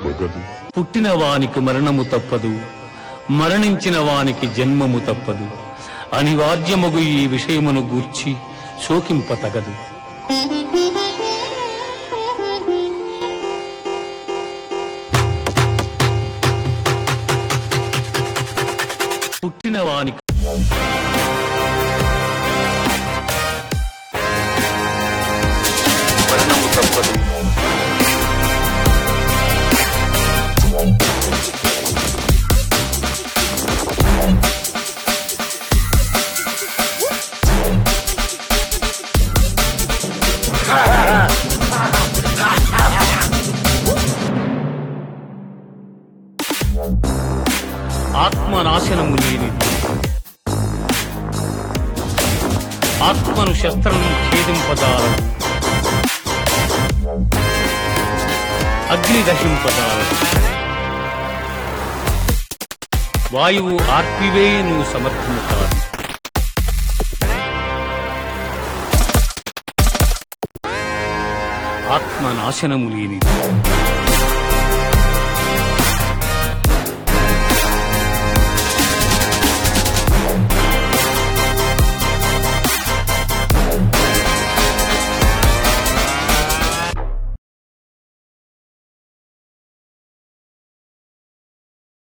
తప్పగదు పుట్టిన వానికి మరణము తప్పదు మరణించిన వానికి జన్మము తప్పదు అనివార్యమగు ఈ విషయమును గూర్చి శోకింప తగదు పుట్టిన వానికి మరణము తప్పదు ఆత్మ నాశనము లేనిది ఆత్మను శస్త్రం ఛేదింపదాలదు అగ్ని దహింపదాలదు వాయువు ఆర్పివే నువ్వు సమర్థము కాదు ఆత్మ నాశనము లేనిది